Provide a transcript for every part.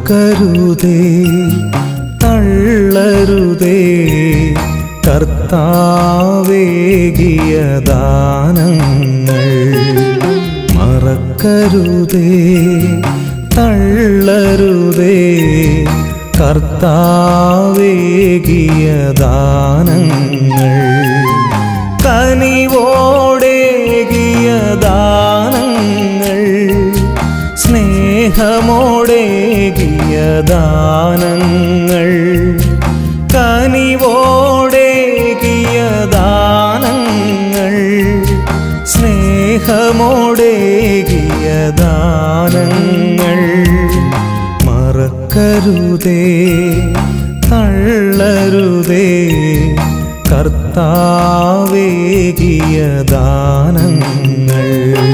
മറക്കരുതേ തള്ളരുതേ കർത്താവേകിയ ദാനങ്ങൾ മറക്കരുതേ തള്ളരുതേ കർത്താവേകിയ ദാനങ്ങൾ കനിവോടേകിയ ദാനങ്ങൾ സ്നേഹമോടേകിയ ദാനങ്ങൾ കനിവോടേകിയ ദാനങ്ങൾ സ്നേഹമോടേകിയ ദാനങ്ങൾ മറക്കരുതേ തള്ളരുതേ കർത്താവേകിയ ദാനങ്ങൾ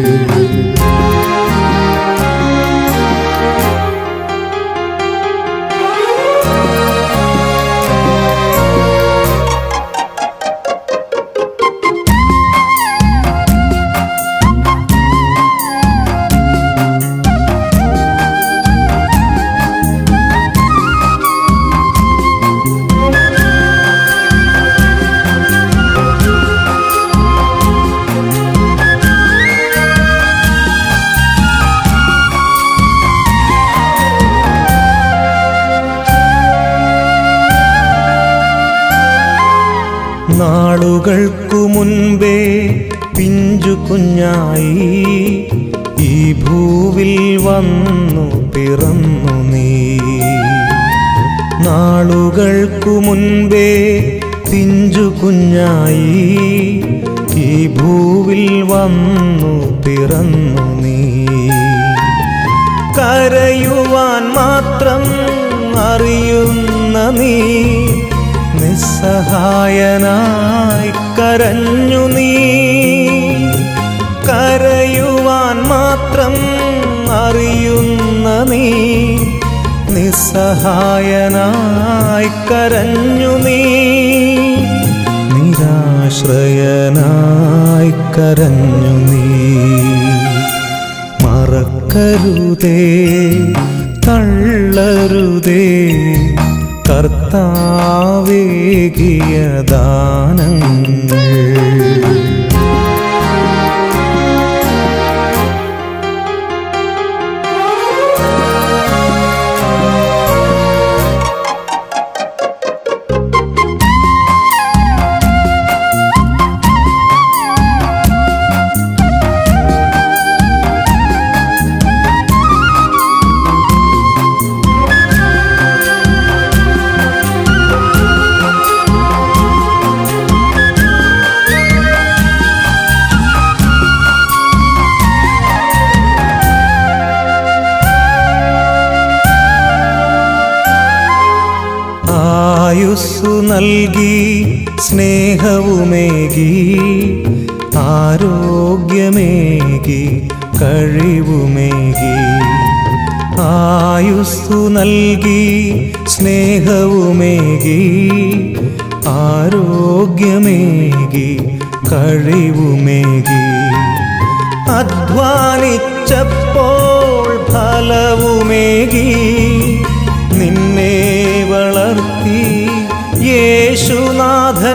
നാളുകൾക്കു മുൻപേ പിഞ്ചു കുഞ്ഞായി ഈ ഭൂവിൽ വന്നു പിറന്നു നീ നാളുകൾക്കു മുൻപേ പിഞ്ചു കുഞ്ഞായി ഈ ഭൂവിൽ വന്നു പിറന്നു നീ കരയുവാൻ മാത്രം അറിയുന്ന നീ നിസ്സഹായനായി കരഞ്ഞു നീ കരയുവാൻ മാത്രം അറിയുന്ന നീ നിസ്സഹായനായി കരഞ്ഞു നീ നിരാശ്രയനായി കരഞ്ഞു നീ മറക്കരുതേ തള്ളരുതേ കർത്താവേകിയ ദാനങ്ങൾ ആയുസ്സു നൽകി സ്നേഹവുമേകി ആരോഗ്യമേകി കഴിവുമേകി ആയുസ്സു നൽകി സ്നേഹവുമേകി ആരോഗ്യമേകി കഴിവുമേകി അധ്വാനിച്ചപ്പോൾ ഫലവുമേകി നിന്നെ വളർത്തി യേശുനാഥൻ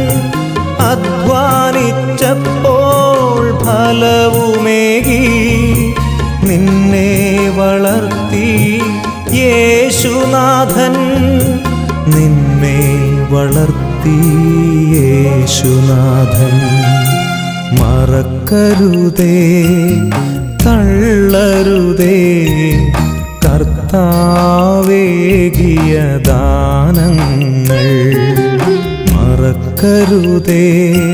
അധ്വാനിച്ചപ്പോൾ ഫലവുമേകി നിന്നെ വളർത്തി യേശുനാഥൻ നിന്നെ വളർത്തി യേശുനാഥൻ മറക്കരുതേ തള്ളരുതേ കർത്താവേകിയ ദാനങ്ങൾ മറക്കരുതേ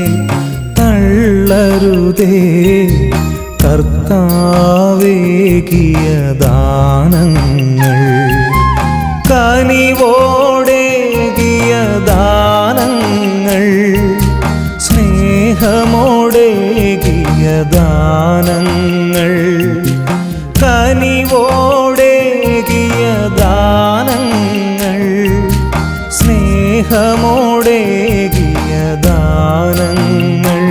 തള്ളരുതേ കർത്താവേകിയ ദാനങ്ങൾ കനിവോടേകിയ ദാനങ്ങൾ സ്നേഹമോടേകിയ ദാനങ്ങൾ കനിവോടേകിയ ദാനങ്ങൾ സ്നേഹമോടേകിയ ദാനങ്ങൾ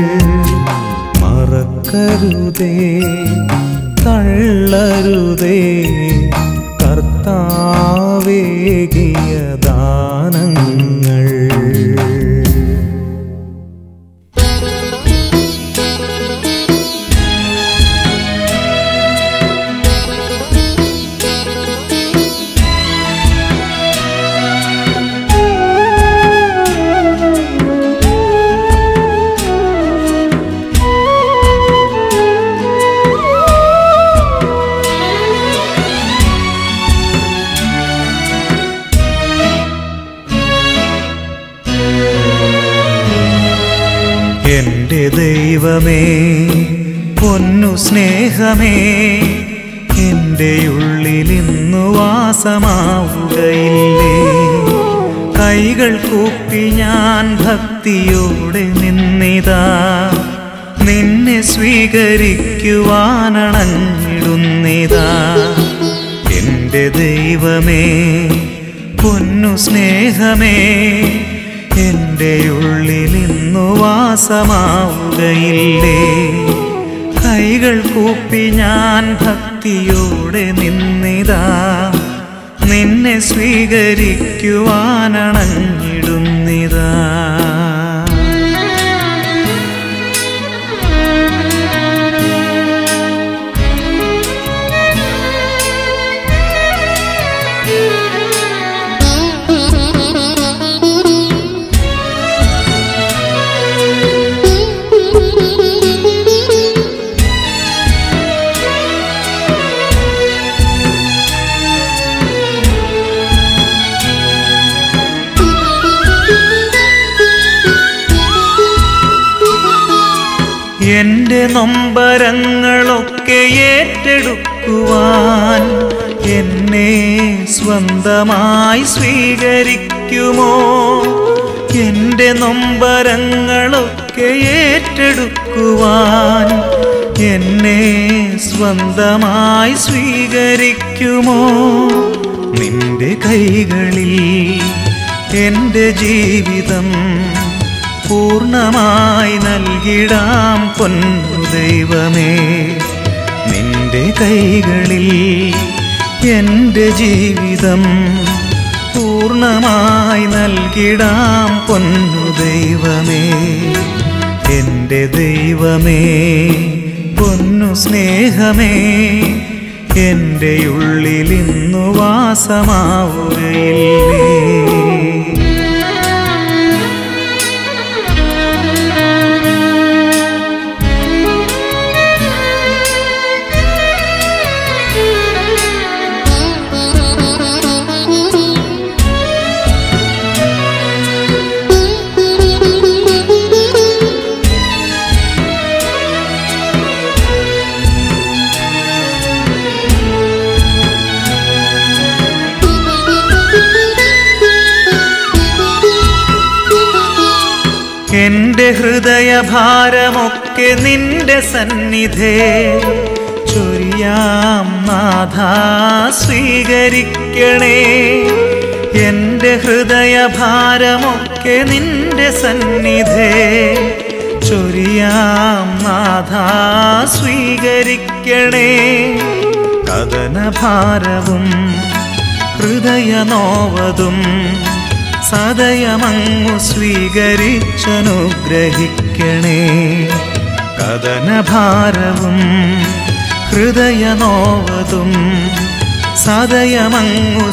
മറക്കരുതേ തള്ളരുതേ കർത്ത കർത്താവേകിയ ദാനങ്ങൾ എന്റെ ദൈവമേ പൊന്നു സ്നേഹമേ എന്റെ ഉള്ളിൽ ഇന്നു വാസമാവുകയില്ലേ കൈകൾ കൂപ്പി ഞാൻ ഭക്തിയോടെ നിന്നിതാ നിന്നെ സ്വീകരിക്കുവാനണഞ്ഞിടുന്നിതാ എന്റെ ദൈവമേ പൊന്നു സ്നേഹമേ എന്റെ ഉള്ളിൽ ഇന്നു വാസമാവുകയില്ലേ കൈകൾ കൂപ്പി ഞാൻ ഭക്തിയോടെ നിന്നിതാ നിന്നെ സ്വീകരിക്കുവാനണഞ്ഞിടുന്നിതാ എന്റെ നൊമ്പരങ്ങളൊക്കെ ഏറ്റെടുക്കുവാൻ എന്നെ സ്വന്തമായി സ്വീകരിക്കുമോ എന്റെ നൊമ്പരങ്ങളൊക്കെ ഏറ്റെടുക്കുവാൻ എന്നെ സ്വന്തമായി സ്വീകരിക്കുമോ നിന്റെ കൈകളിൽ എന്റെ ജീവിതം പൂർണ്ണമായി നൽകിടാം പൊന്നു ദൈവമേ നിന്റെ കൈകളിൽ എൻ്റെ ജീവിതം പൂർണ്ണമായി നൽകിടാം പൊന്നു ദൈവമേ എൻ്റെ ദൈവമേ പൊന്നു സ്നേഹമേ എൻ്റെ ഉള്ളിൽ ഇന്നു വാസമാവുകയില്ലേ എന്റെ ഹൃദയഭാരമൊക്കെ നിന്റെ സന്നിധേ ചൊരിയാം നാഥ സ്വീകരിക്കണേ എന്റെ ഹൃദയഭാരമൊക്കെ നിന്റെ സന്നിധേ ചൊരിയാം നാഥ സ്വീകരിക്കണേ കഥനഭാരവും ഹൃദയനോവതും സദയമങ്ങു സ്വീകരിച്ചനുഗ്രഹിക്കണേ കഥനഭാരവും ഹൃദയനോവതും സദയമങ്ങു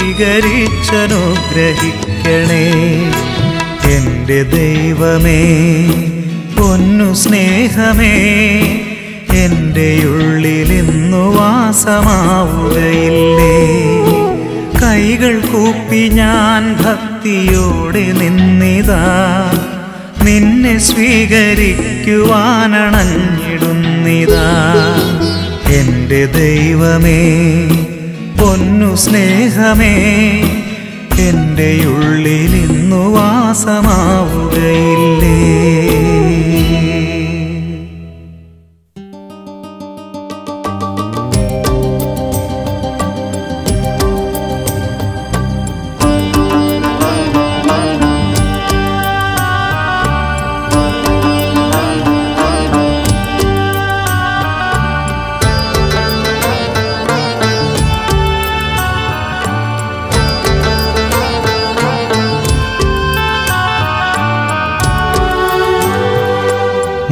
സ്വീകരിച്ചനുഗ്രഹിക്കണേ എൻ്റെ ദൈവമേ പൊന്നു സ്നേഹമേ എൻ്റെ ഉള്ളിൽ ഇന്നു വാസമാവുകയില്ലേ കൈകൾ കൂപ്പി ഞാൻ ഭക്തിയോടെ നിന്നിതാ നിന്നെ സ്വീകരിക്കുവാനണഞ്ഞിടുന്നിതാ എൻ്റെ ദൈവമേ പൊന്നു സ്നേഹമേ എൻ്റെ ഉള്ളിൽ ഇന്നു വാസമാവുകയില്ലേ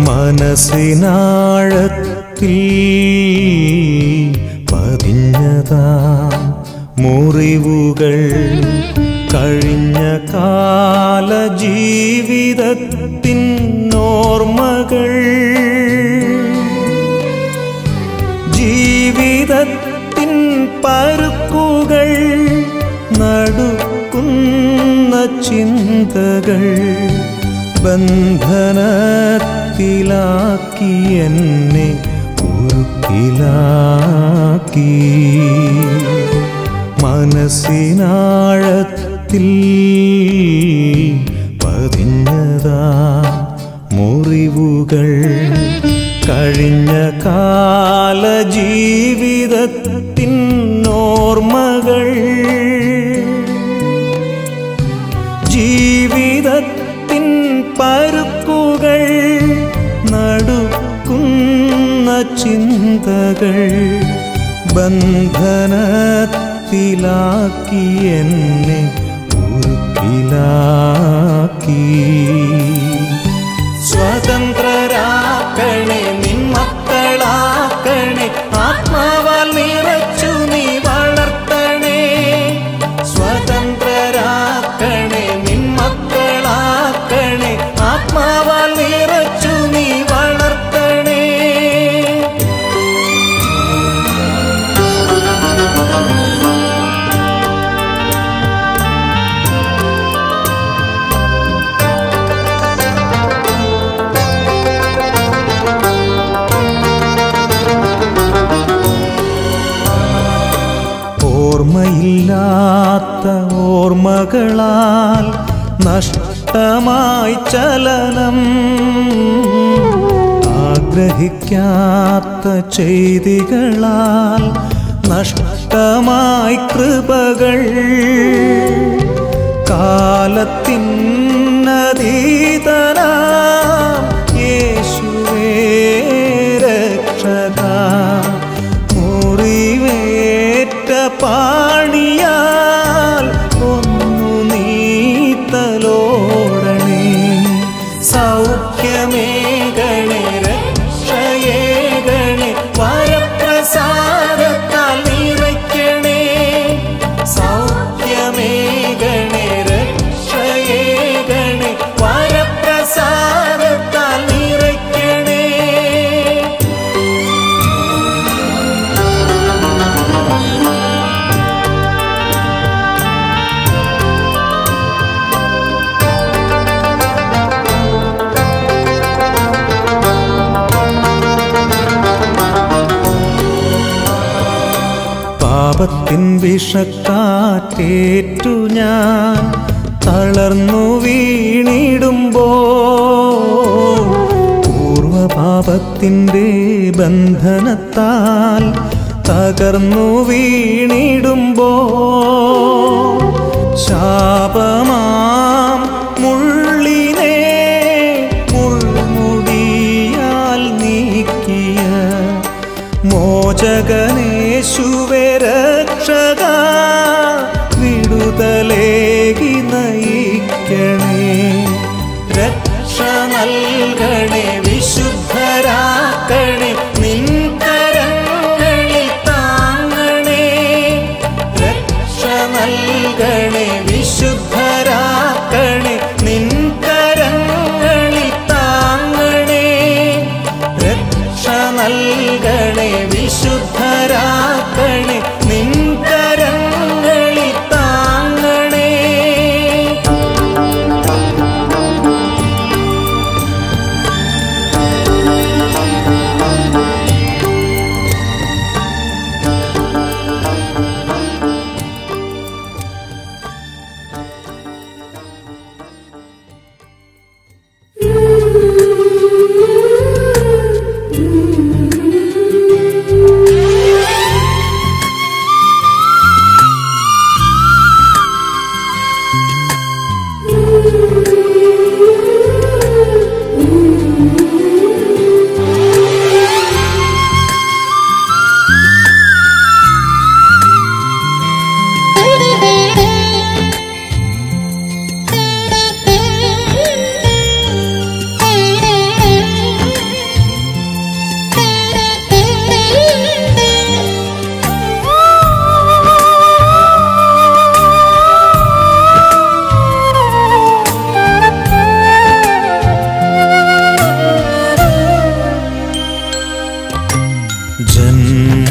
മനസ്സിനാഴത്തിൽ പതിഞ്ഞതാ മുറിവുകൾ കഴിഞ്ഞ കാല ജീവിതത്തിൻ ഓർമ്മകൾ ജീവിതത്തിൻ പരുക്കുകൾ നടുക്കുന്ന ചിന്തകൾ ബന്ധനത്തിലാക്കി എന്നെ ഉരുക്കിലാക്കി മനസ്സിനാഴത്തിൽ പതിഞ്ഞതാ മുറിവുകൾ കഴിഞ്ഞ കാല ജീവിതത്തിൻ ഓർമ്മകൾ ജീവിതത്തിൻ പരുക്കുകൾ നടുക്കുന്ന ചിന്തകൾ ബന്ധനത്തിലാക്കി എന്നെ ഉരുക്കിലാക്കി സ്വതന്ത്രരാക്കണേ നിന്മക്കളാക്കണേ ആത്മാവാൽ നിറച്ചു നീ വളർത്തണേ സ്വതന്ത്രരാക്കണേ നിന്മക്കളാക്കണേ ആത്മാവാൽ നിറച്ചു നീ വളർത്തണേ ഓർമ്മയില്ലാത്ത ഓർമ്മകളാൽ നഷ്ടമായി ചലനം ആഗ്രഹിക്കാത്ത ചെയ്തികളാൽ നഷ്ടമായി കൃപകൾ കാലത്തിനതീതനാം യേശുവേ രക്ഷക മുറിവേറ്റ പാണിയാൽ ഒന്നു നീത്തലോടണേ സൗഖ്യമേകണേ രക്ഷയേകണേ വരപ്രസാദത്താൽ നിറയ്ക്കണേ സൗഖ്യമേകണേ രക്ഷയേകണേ വരപ്രസാദത്താൽ നിറയ്ക്കണേ പാപത്തിൻ വിഷക്കാറ്റേറ്റു ഞാൻ തളർന്നു വീണിടുമ്പോ പൂർവപാപത്തിൻ്റെ ബന്ധനത്താൽ തകർന്നു വീണിടുമ്പോ ശാപമാം മുള്ളിനെ മുൾമുടിയാൽ നീക്കിയ മോചകനേശുവെ രക്ഷക വിടുതലേകി നയിക്കണേ രക്ഷ നൽകണേ വിശുദ്ധരാക്കണേ നിൻകരങ്ങളിൽ താങ്ങണേ രക്ഷ നൽകണേ വിശുദ്ധരാക്കണേ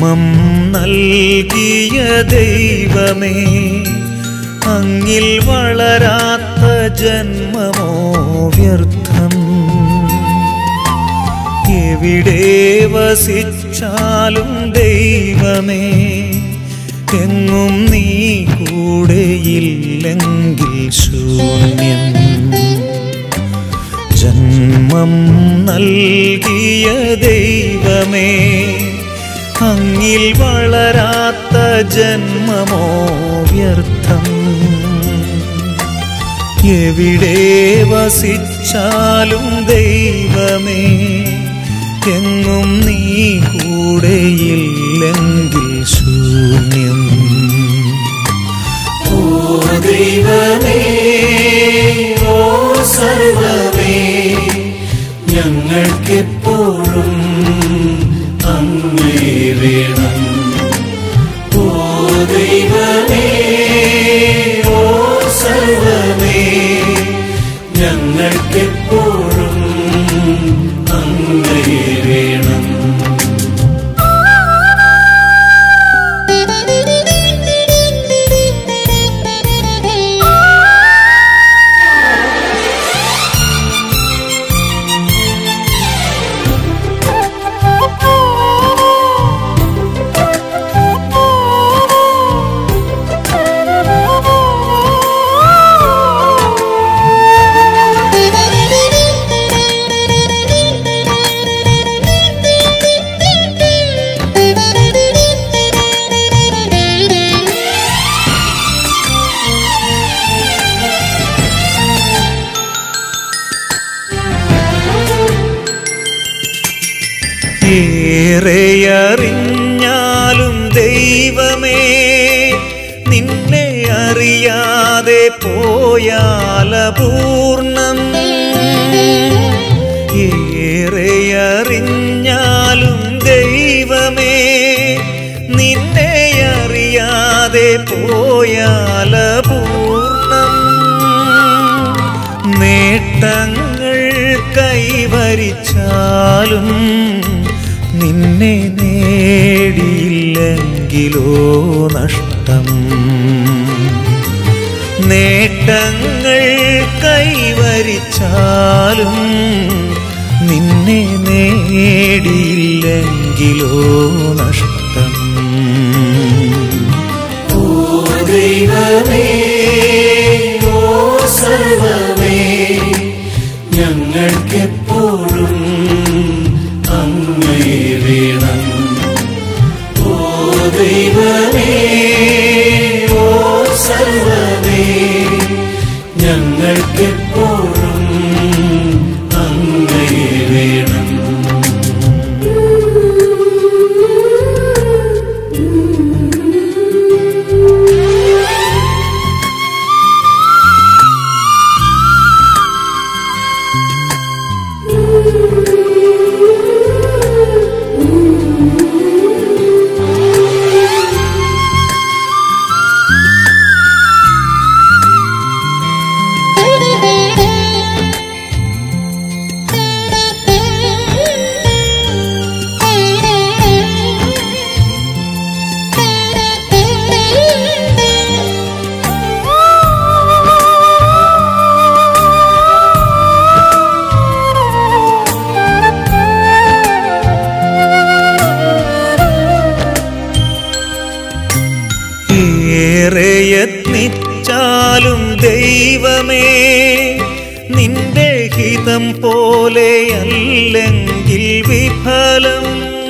ജന്മം നൽകിയ ദൈവമേ അങ്ങിൽ വളരാത്ത ജന്മമോ വ്യർത്ഥം എവിടെ വസിച്ചാലും ദൈവമേ എങ്ങും നീ കൂടെയില്ലെങ്കിൽ ശൂന്യം ജന്മം നൽകിയ ദൈവമേ അങ്ങിൽ വളരാത്ത ജന്മമോ വ്യർത്ഥം എവിടെ വസിച്ചാലും ദൈവമേ എങ്ങും നീ കൂടെയില്ലെങ്കിൽ ശൂന്യം ഓ ദൈവമേ ഓ സർവമേ ഞങ്ങൾക്കെപ്പോഴും അങ്ങേ വേണം ഓ ദൈവമേ ഓ സർവമേ ഞങ്ങൾക്കെപ്പോഴും അങ്ങേ വേണം ഏറെയറിഞ്ഞാലും ദൈവമേ നിന്നെ അറിയാതെ പോയാലപൂർണം ഏറെയറിഞ്ഞാലും ദൈവമേ നിന്നെ അറിയാതെ പോയാലപൂർണം നേട്ടങ്ങൾ കൈവരിച്ചാലും നിന്നെ നേടിയില്ലെങ്കിലോ നഷ്ടം നേട്ടങ്ങൾ കൈവരിച്ചാലും നിന്നെ നേടിയില്ലെങ്കിലോ നഷ്ടം ഓ ദൈവമേ ഓ സർവമേ ഞങ്ങൾക്കെപ്പോഴും അങ്ങേ വേണം ഓ ദൈവമേ ഓ സർവമേ ഞങ്ങൾക്കെപ്പോഴും അങ്ങേ വേണം ഏറെ യത്നിച്ചാലും ദൈവമേ നിന്റെ ഹിതം പോലെയല്ലെങ്കിൽ വിഫലം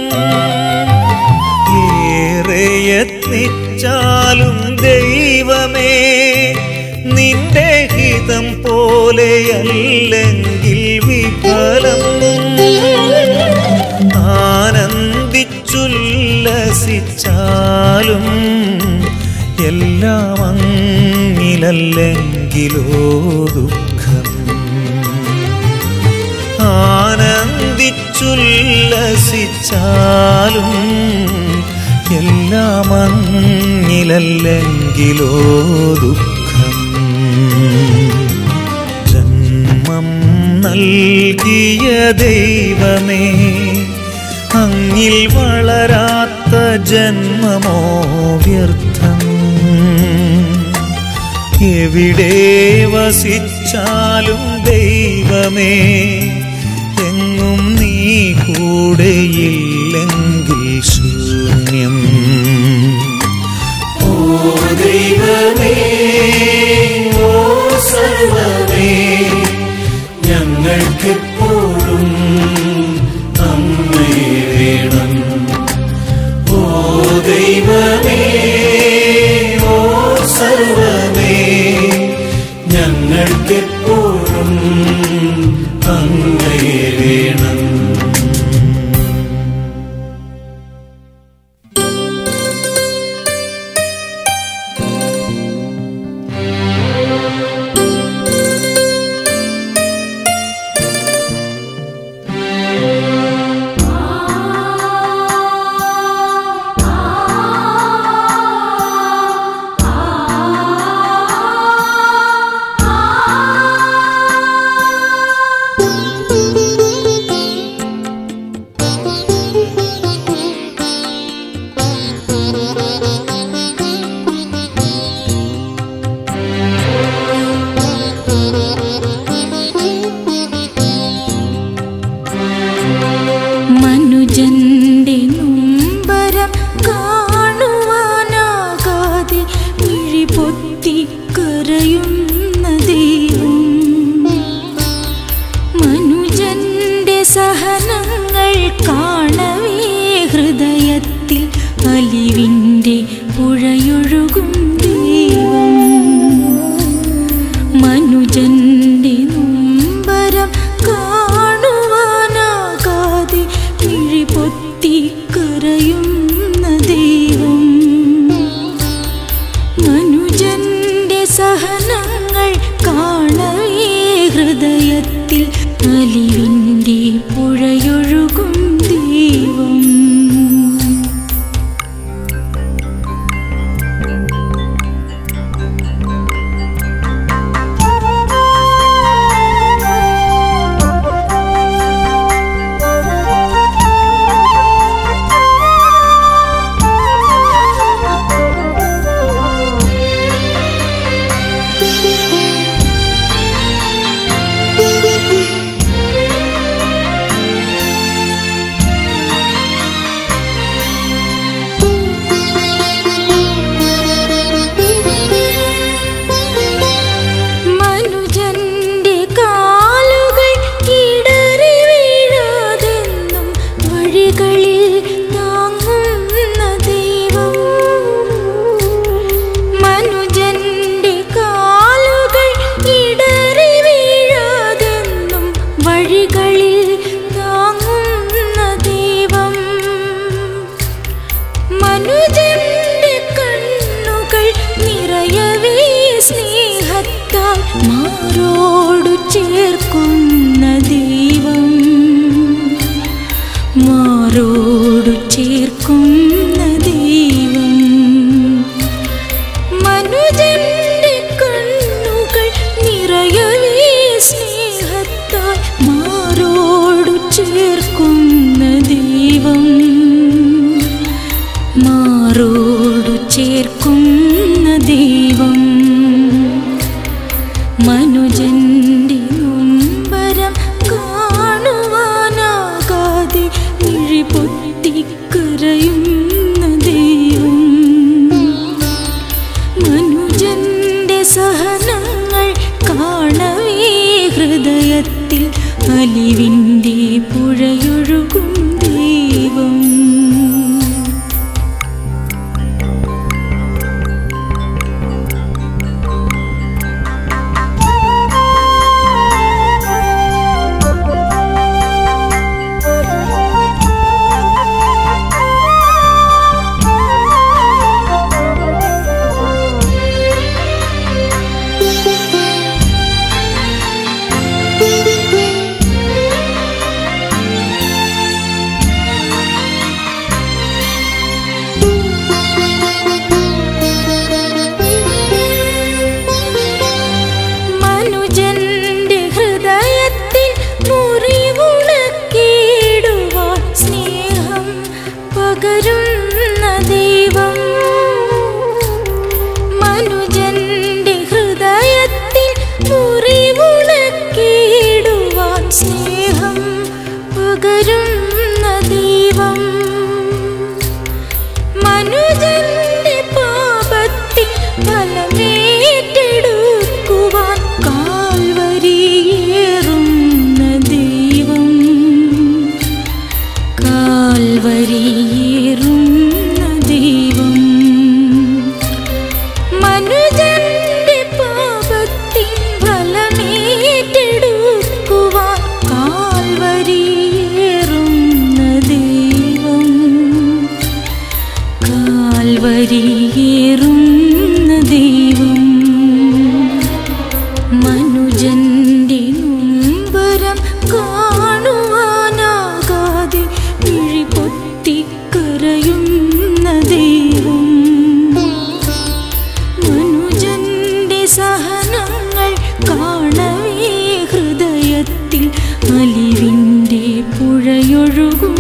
ഏറെ യത്നിച്ചാലും ദൈവമേ നിന്റെ ഹിതം പോലെയല്ലെങ്കിൽ വിഫലം ആനന്ദിച്ചുല്ലസിച്ചാലും എല്ലാം അങ്ങിലല്ലെങ്കിലോ ദുഃഖം ആനന്ദിച്ചുല്ലസിച്ചാലും എല്ലാം അങ്ങിലല്ലെങ്കിലോ ദുഃഖം ജന്മം നൽകിയ ദൈവമേ അങ്ങിൽ വളരാത്ത എടുത്ത ജന്മമോ വ്യർത്ഥം എവിടെ വസിച്ചാലും ദൈവമേ എങ്ങും നീ കൂടെയില്ലെങ്കിൽ ശൂന്യം ഓ ദൈവമേ ഓ സർവമേ ഞങ്ങൾക്കെപ്പോഴും അമ്മേ വേണം ഓ ദൈവമേ ഓ സർവമേ ഞങ്ങൾക്കെപ്പോഴും അങ്ങേ വേണം മനുജന്റെ നൊമ്പരം കാണുവാനാകാതെ മിഴിപൊത്തി കരയുന്ന ദൈവം മനുജന്റെ സഹനങ്ങൾ കാണവേ ഹൃദയത്തിൽ അലിവിൻ്റെ പുഴയൊഴുകും ദൈവം മനുജന്റെ നൊമ്പരം കാണുവാനാകാതെ മിഴിപൊത്തി കരയുന്ന ദൈവം മനുജന്റെ സഹനങ്ങൾ കാണവേ ഹൃദയത്തിൽ അലിവിൻ്റെ പുഴയൊഴുകും ദൈവം മനുജന്റെ കാലുകൾ ഇടറി വീഴാതെന്നും വഴികളിൽ താങ്ങുന്ന ദൈവം മനുജന്റെ കാലുകൾ ഇടറി വീഴാതെന്നും വഴികളിൽ താങ്ങുന്ന ദൈവം മനുജന്റെ കണ്ണുകൾ നിറയവേ സ്നേഹത്താൽ മാറോടു ചേർക്കുന്ന ദൈവം മാറോടു ചേർക്കുന്ന ദൈവം മനുജന്റെ കണ്ണുകൾ നിറയവേ സ്നേഹത്താൽ മാറോടു ചേർക്കുന്ന ദൈവം മാറോടു ചേർക്കുന്ന ദൈവം മനുജന്റെ നൊമ്പരം കാണുവാനാകാതെ മിഴിപൊത്തി കരയുന്ന ദൈവം മനുജന്റെ സഹനങ്ങൾ കാണവേ ഹൃദയത്തിൽ അലിവിൻ്റെ പുഴയൊഴുകും ദൈവം തകരുന്ന ദൈവം മനുജന്റെ പാപത്തിൽ ഫലമേറ്റെടുക്കുവാൻ കാൽവരിയേറുന്ന ദൈവം കാൽവരിയേറുന്ന ദൈവം മനുജന്റെ പാപത്തിൻ ഫലമേറ്റെടുക്കുവാൻ കാൽവരിയേറുന്ന ദൈവം കാൽവരിയേറുന്ന ദൈവം മനുജന്റെ നൊമ്പരം കാണുവാനാകാതെ മിഴിപൊത്തി കരയുന്ന ദൈവം മനുജന്റെ സഹനങ്ങൾ കാണവേ ഹൃദയത്തിൽ അലിവിൻ്റെ പുഴയൊഴുകും